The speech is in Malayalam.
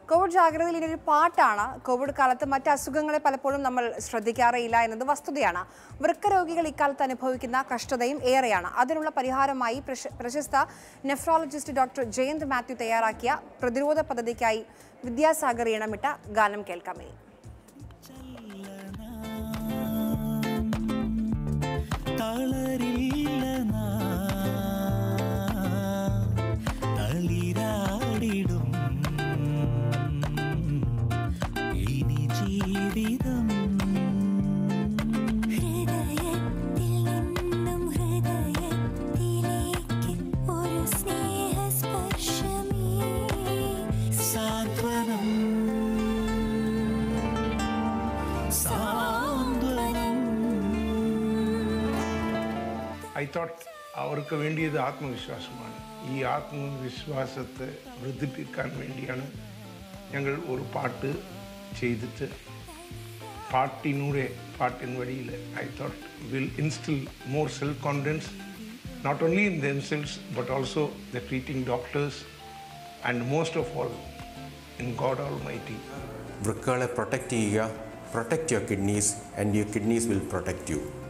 കോവിഡ് ജാഗ്രതയിൽ ഇനി ഒരു പാട്ടാണ് കോവിഡ് കാലത്ത് മറ്റ് അസുഖങ്ങളെ പലപ്പോഴും നമ്മൾ ശ്രദ്ധിക്കാറേയില്ല എന്നത് വസ്തുതയാണ് വൃക്ക രോഗികൾ ഇക്കാലത്ത് അനുഭവിക്കുന്ന കഷ്ടതയും ഏറെയാണ് അതിനുള്ള പരിഹാരമായി പ്രശ- പ്രശസ്ത നെഫ്രോളജിസ്റ്റ് ഡോക്ടർ ജയന്ത് മാത്യു തയ്യാറാക്കിയ പ്രതിരോധ പദ്ധതിക്കായി വിദ്യാസാഗർ ഇണമിട്ട ഗാനം കേൾക്കാമേ തളരില്ല നാം. തളിരാടിടും ഇനി ജീവിതം ഹൃദയത്തിൽ നിന്നും ഹൃദയത്തിലേക്ക് ഒരു സ്നേഹസ്പർശമേ സാന്ത്വനം സാന്ത്വനം ഐ തോട്ട് അവർക്ക് വേണ്ടിയത് ആത്മവിശ്വാസമാണ് ഈ ആത്മവിശ്വാസത്തെ വർദ്ധിപ്പിക്കാൻ വേണ്ടിയാണ് ഞങ്ങൾ ഒരു പാട്ട് ചെയ്തിട്ട് പാട്ടിനൂടെ പാട്ടിൻ വഴിയിൽ I thought will instil more self confidence not only in themselves but also the treating doctors and most of all in God Almighty വൃക്കകളെ പ്രൊട്ടക്റ്റ് ചെയ്യുക protect your kidneys and your kidneys will protect U